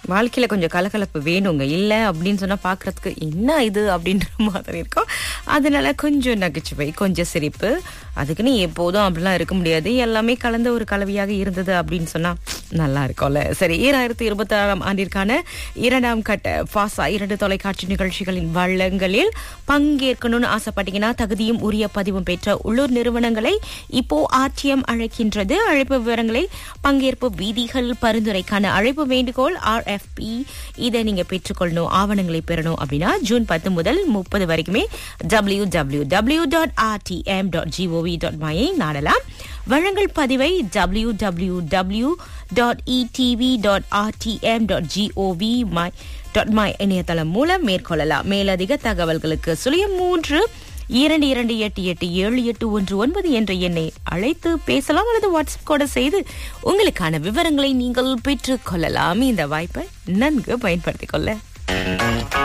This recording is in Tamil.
வாழ்க்கையில கொஞ்சம் கலகலப்பு வேணுங்க இல்ல அப்படின்னு சொன்னா பாக்குறதுக்கு என்ன இது அப்படின்ற மாதிரி இருக்கும் அதனால கொஞ்சம் நகைச்சுவை கொஞ்சம் சிரிப்பு அதுக்குன்னு எப்போதும் அப்படிலாம் இருக்க முடியாது எல்லாமே கலந்த ஒரு கலவையாக இருந்தது அப்படின்னு சொன்னா நல்லா இருக்கும்ல சரி ஈராயிரத்தி இருபத்தி ஆறாம் ஆண்டிற்கான இரண்டாம் கட்ட ஃபாசா இரண்டு தொலைக்காட்சி நிகழ்ச்சிகளின் வள்ளங்களில் பங்கேற்கணும்னு ஆசைப்பட்டீங்கன்னா தகுதியும் உரிய பதிவும் பெற்ற உள்ளூர் நிறுவனங்களை இப்போ ஆர்டிஎம் அழைக்கின்றது அழைப்பு விவரங்களை பங்கேற்பு விதிகள் பரிந்துரைக்கான அழைப்பு வேண்டுகோள் ஆர்எஃப்பி இதை நீங்க பெற்றுக்கொள்ளணும் ஆவணங்களை பெறணும் அப்படின்னா ஜூன் பத்து முதல் முப்பது வரைக்குமே W W W dot R T M dot G O V dot மையை நாடலாம் வழங்கல் பதிவை W W W dot E T V dot R T M dot G O V my dot my இணையதளம் மூலம் மேற்கொள்ளலாம் மேலதிக தகவல்களுக்கு சுழியம் மூன்று இரண்டு இரண்டு எட்டு எட்டு ஏழு எட்டு ஒன்று ஒன்பது என்ற எண்ணை அழைத்து பேசலாம் அல்லது வாட்ஸ்அப் கூட செய்து உங்களுக்கான விவரங்களை நீங்கள் பெற்றுக் கொள்ளலாம் இந்த வாய்ப்பை நன்கு பயன்படுத்திக் கொள்ள